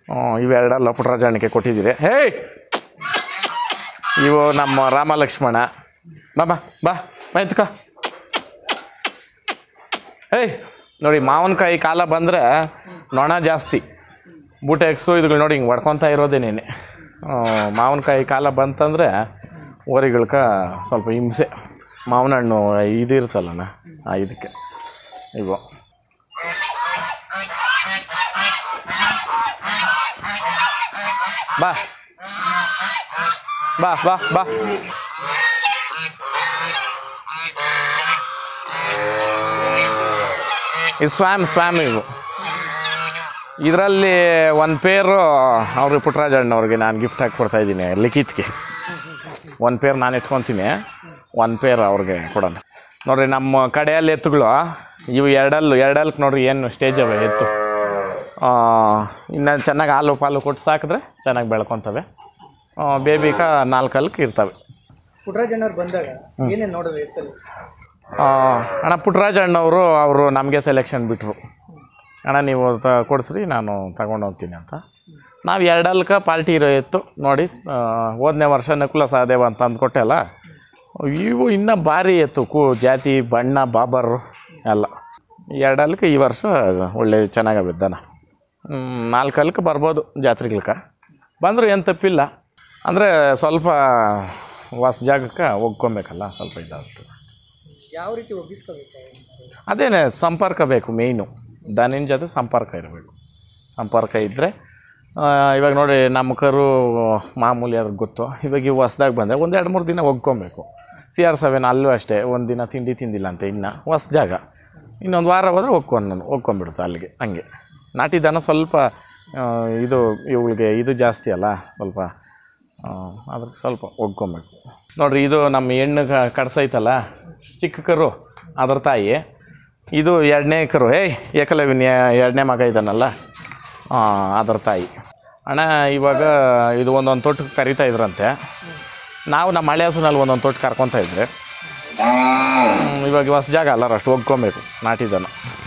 ಹ್ಞೂ ಇವೆರಡಲ್ಲ ಪುಟ್ಟರಾಜಣ್ಣಕ್ಕೆ ಕೊಟ್ಟಿದ್ದೀರಿ ಹೇಯ್ ಇವು ನಮ್ಮ ರಾಮ ಲಕ್ಷ್ಮಣ ಬಾ ಬಾ ಬಾ ಬಾ ಎತ್ಕೋ ಹೇಯ್ ನೋಡಿ ಮಾವಿನಕಾಯಿ ಕಾಲ ಬಂದರೆ ನೊಣ ಜಾಸ್ತಿ ಬೂಟೆ ಎಕ್ಸು ಇದುಗಳು ನೋಡಿ ಹಿಂಗೆ ಹೊಡ್ಕೊತಾ ಇರೋದೇನೇನೆ ಮಾವಿನಕಾಯಿ ಕಾಲ ಬಂತಂದರೆ ಓರಿಗಳ್ಕ ಸ್ವಲ್ಪ ಹಿಂಸೆ ಮಾವಿನ ಹಣ್ಣು ಇದು ಇರ್ತಲ್ಲಣ್ಣ ಆ ಇದಕ್ಕೆ ಇವು ಬಾ ಬಾ ಬಾ ಬಾ ಇದು ಸ್ವಾಮ್ ಸ್ವಾಮ್ ಇವು ಇದರಲ್ಲಿ ಒಂದು ಪೇರು ಅವ್ರಿಗೆ ಪುಟ್ಟರಾಜಣ್ಣವ್ರಿಗೆ ನಾನು ಗಿಫ್ಟ್ ಹಾಕಿ ಕೊಡ್ತಾ ಇದ್ದೀನಿ ಲಿಖಿತ್ಗೆ ಒಂದು ಪೇರ್ ನಾನು ಇಟ್ಕೊತೀನಿ ಒಂದು ಪೇರ್ ಅವ್ರಿಗೆ ಕೊಡೋಣ ನೋಡಿರಿ ನಮ್ಮ ಕಡೆಯಲ್ಲಿ ಎತ್ತುಗಳು ಇವು ಎರಡಲ್ಲು ಎರಡಲ್ಕ್ ನೋಡ್ರಿ ಏನು ಸ್ಟೇಜ್ ಅವೆ ಎತ್ತು ಇನ್ನು ಚೆನ್ನಾಗಿ ಹಾಲು ಪಾಲು ಕೊಟ್ಟು ಸಾಕಿದ್ರೆ ಚೆನ್ನಾಗಿ ಬೆಳ್ಕೊತವೆ ಬೇಬಿಕ ನಾಲ್ಕಲ್ಕ್ ಇರ್ತವೆ ಪುಟ್ಟರಾಜಣ್ಣವ್ರು ಬಂದಾಗ ಏನೇನು ನೋಡೋದು ಎತ್ತಲ್ಲಿ ಆ, ಅಣ್ಣ ಪುಟ್ಟರಾಜ ಅಣ್ಣವರು ಅವರು ನಮಗೆ ಸೆಲೆಕ್ಷನ್ ಬಿಟ್ಟರು ಅಣ್ಣ ನೀವು ತ ಕೊಡಿಸ್ರಿ ನಾನು ತಗೊಂಡು ಹೋಗ್ತೀನಿ ಅಂತ ನಾವು ಎರಡಲ್ಕ ಪಾರ್ಟಿ ಇರೋ ಎತ್ತು ನೋಡಿ ಆ, ಹೋದನೇ ವರ್ಷ ನಕುಲ ಸಹದೇವ ಅಂತ ಅಂದ್ಕೊಟ್ಟೆ ಅಲ್ಲ ಇವು ಇನ್ನೂ ಭಾರಿ ಎತ್ತು ಕೂ ಜಾತಿ ಬಣ್ಣ ಬಾಬರು ಎಲ್ಲ ಎರಡಲ್ಕ ಈ ವರ್ಷ ಒಳ್ಳೆ ಚೆನ್ನಾಗವೆ ದನ ನಾಲ್ಕಲ್ಕ ಬರ್ಬೋದು ಜಾತ್ರೆಗಳ್ಕ ಬಂದರೂ ಏನು ತಪ್ಪಿಲ್ಲ ಅಂದರೆ ಸ್ವಲ್ಪ ಹೊಸ ಜಾಗಕ್ಕೆ ಹೋಗ್ಕೊಬೇಕಲ್ಲ ಸ್ವಲ್ಪ ಇದಾಗ್ತದೆ ಯಾವ ರೀತಿ ಒಗ್ಗಿಸ್ಕೋಬೇಕು ಅದೇನೆ ಸಂಪರ್ಕ ಬೇಕು ಮೇಯ್ನು ದನಿನ ಜೊತೆ ಸಂಪರ್ಕ ಇರಬೇಕು ಸಂಪರ್ಕ ಇದ್ದರೆ ಇವಾಗ ನೋಡಿ ನಮ್ಮ ಕರು ಮಾಮೂಲಿ ಅದ್ರ ಗೊತ್ತು ಇವಾಗ ಇವು ಹೊಸ್ದಾಗಿ ಬಂದರೆ ಒಂದು ಎರಡು ಮೂರು ದಿನ ಒಗ್ಕೊಬೇಕು ಸಿ ಆರ್ ಸೆವೆನ್ ಅಲ್ಲೂ ಅಷ್ಟೇ ಒಂದು ದಿನ ತಿಂಡಿ ತಿಂದಿಲ್ಲ ಅಂತ ಇನ್ನು ಹೊಸ ಜಾಗ ಇನ್ನೊಂದು ವಾರ ಹೋದರೆ ಒಗ್ಕೊಂಡು ನಾನು ಒಗ್ಕೊಂಬಿಡುತ್ತೆ ಅಲ್ಲಿಗೆ ಹಂಗೆ ನಾಟಿ ದನ ಸ್ವಲ್ಪ ಆ, ಇದು ಇವುಗಳಿಗೆ ಇದು ಜಾಸ್ತಿ ಅಲ್ಲ ಸ್ವಲ್ಪ ಅದಕ್ಕೆ ಸ್ವಲ್ಪ ಒಗ್ಕೊಬೇಕು ನೋಡಿರಿ ಇದು ನಮ್ಮ ಹೆಣ್ಣು ಕ- ಕಡ್ಸೈತಲ್ಲ ಚಿಕ್ಕ ಕರು ಅದ್ರ ತಾಯಿ ಇದು ಎರಡನೇ ಕರು ಏಯ್ ಏಕಲವ್ಯನ ಎರಡನೇ ಮಗ ಇದ್ದಾನಲ್ಲ ಆ, ಅದ್ರ ತಾಯಿ ಅಣ್ಣ ಇವಾಗ ಇದು ಒಂದೊಂದು ತೊಟ್ಟು ಕರಿತಾ ಇದ್ರಂತೆ ನಾವು ನಮ್ಮ ಹಳೆ ಹಸುನಲ್ಲಿ ಒಂದೊಂದು ತೊಟ್ಟು ಕರ್ಕೊತಾ ಇದ್ರೆ ಹ್ಮ್, ಇವಾಗ ಹೊಸ ಜಾಗ ಅಲ್ಲ ಅಷ್ಟು ಒಗ್ಕೊಬೇಕು ನಾಟಿ ದನ